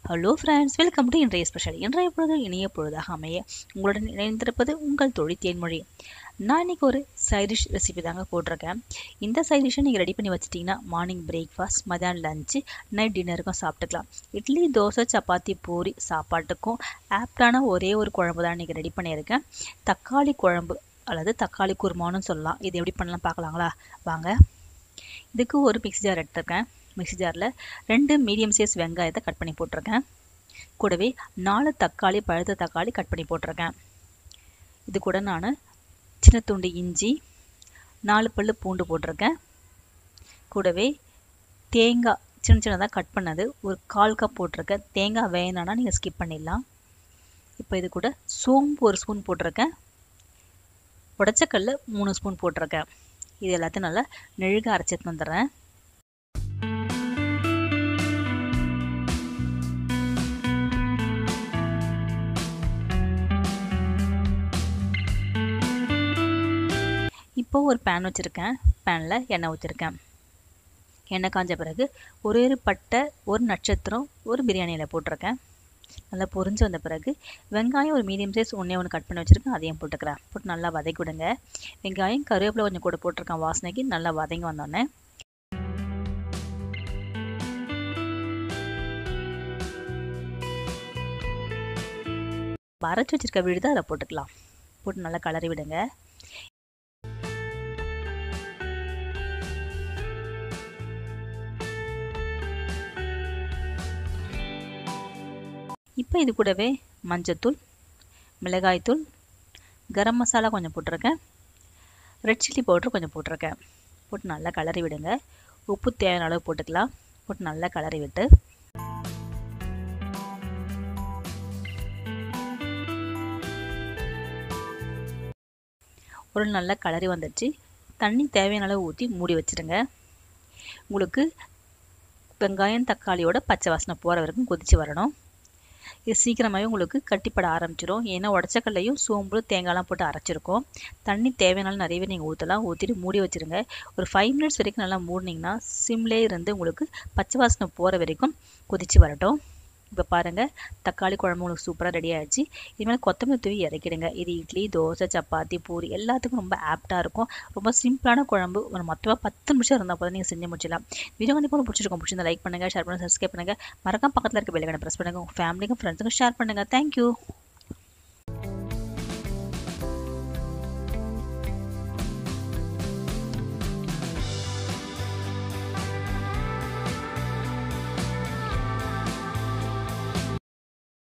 hello friends welcome to இன்றைய special இன்றைய பொழுது இனிய பொழுதாக அமைய உங்களுடன் இணைந்திருப்பது உங்கள் தொழில் தேன்மொழி நான் இன்னைக்கு ஒரு சைடிஷ் ரெசிபி தாங்க போட்டிருக்கேன் இந்த சைடிஷை நீங்கள் ரெடி பண்ணி வச்சிட்டிங்கன்னா மார்னிங் பிரேக்ஃபாஸ்ட் மதியானம் லஞ்சு நைட் டின்னருக்கும் சாப்பிட்டுக்கலாம் இட்லி தோசை சப்பாத்தி பூரி சாப்பாட்டுக்கும் ஆப்டான ஒரே ஒரு குழம்பு தான் இன்றைக்கி ரெடி பண்ணியிருக்கேன் தக்காளி குழம்பு அல்லது தக்காளி குருமான்னு சொல்லலாம் இது எப்படி பண்ணலாம் பார்க்கலாங்களா வாங்க இதுக்கு ஒரு மிக்ஸி ஜார் எடுத்திருக்கேன் மிக்ஸி ஜாரில் ரெண்டு மீடியம் சைஸ் வெங்காயத்தை கட் பண்ணி போட்டிருக்கேன் கூடவே நாலு தக்காளி பழுத்த தக்காளி கட் பண்ணி போட்டிருக்கேன் இது கூட நான் சின்ன துண்டு இஞ்சி நாலு பல்லு பூண்டு போட்டிருக்கேன் கூடவே தேங்காய் சின்ன சின்னதாக கட் பண்ணது ஒரு கால் கப் போட்டிருக்கேன் தேங்காய் வேணான்னா நீங்கள் ஸ்கிப் பண்ணிடலாம் இப்போ இது கூட சோம்பு ஒரு ஸ்பூன் போட்டிருக்கேன் உடச்சக்கல்ல மூணு ஸ்பூன் போட்டிருக்கேன் இது எல்லாத்தையும் நல்லா நெழுக அரைச்சிட்டு வந்துடுறேன் இப்போ ஒரு பேன் வச்சுருக்கேன் பேனில் எண்ணெய் ஊற்றிருக்கேன் எண்ணெய் காஞ்ச பிறகு ஒரு ஒரு பட்டை ஒரு நட்சத்திரம் ஒரு பிரியாணியில் போட்டிருக்கேன் நல்லா பொரிஞ்சு வந்த பிறகு வெங்காயம் ஒரு மீடியம் சைஸ் ஒன்றே ஒன்று கட் பண்ணி வச்சுருக்கேன் அதையும் போட்டுக்கிறேன் போட்டு நல்லா வதக்கி விடுங்க வெங்காயம் கருவேப்பிலை கொஞ்சம் கூட போட்டிருக்கேன் வாசனைக்கு நல்லா வதங்கி வந்தோடனே அரைச்சி வச்சிருக்க விழுது அதில் போட்டுக்கலாம் போட்டு நல்லா கலரி விடுங்க இப்போ இது கூடவே மஞ்சத்தூள் மிளகாய்த்தூள் கரம் மசாலா கொஞ்சம் போட்டிருக்கேன் ரெட் சில்லி பவுட்ரு கொஞ்சம் போட்டிருக்கேன் போட்டு நல்லா கலரி விடுங்க உப்பு தேவையான அளவு போட்டுக்கலாம் போட்டு நல்லா கலரி விட்டு ஒரு நல்லா கலரி வந்துடுச்சு தண்ணி தேவையான அளவு ஊற்றி மூடி வச்சுருங்க உங்களுக்கு வெங்காயம் தக்காளியோட பச்சை வாசனை போகிற வரைக்கும் கொதித்து வரணும் இது சீக்கிரமாகவே உங்களுக்கு கட்டிப்பட ஆரம்பிச்சிடும் ஏன்னா உடச்சக்கல்லையும் சோம்பு தேங்காய்லாம் போட்டு அரைச்சிருக்கோம் தண்ணி தேவையானாலும் நிறையவே நீங்கள் ஊற்றலாம் ஊற்றிட்டு மூடி வச்சுருங்க ஒரு ஃபைவ் மினிட்ஸ் வரைக்கும் நல்லா மூடினீங்கன்னா சிம்லே இருந்து உங்களுக்கு பச்சை வாசனை போகிற வரைக்கும் கொதித்து வரட்டும் இப்போ பாருங்கள் தக்காளி குழம்பு உங்களுக்கு சூப்பராக ரெடி ஆகிடுச்சு இதுமாதிரி கொத்தமல்லி தூவி இறக்கிடுங்க இது இட்லி தோசை சப்பாத்தி பூரி எல்லாத்துக்கும் ரொம்ப ஆப்டாக இருக்கும் ரொம்ப சிம்பிளான குழம்பு ஒரு மொத்தமாக பத்து நிமிஷம் இருந்தால் போதும் நீங்கள் செஞ்சு முடிச்சிடலாம் வீடியோ கண்டிப்பாக பிடிச்சிருக்கோம் பிடிச்சிருந்தா லைக் பண்ணுங்கள் ஷேர் பண்ணுங்கள் சப்ஸ்கிரைப் பண்ணுங்கள் மறக்காம பக்கத்தில் இருக்க பெல்லைக்கனை ப்ரெஸ் பண்ணுங்கள் உங்கள் ஃபேமிலிக்கும் ஃப்ரெண்ட்ஸுக்கும் ஷேர் பண்ணுங்கள் தேங்க்யூ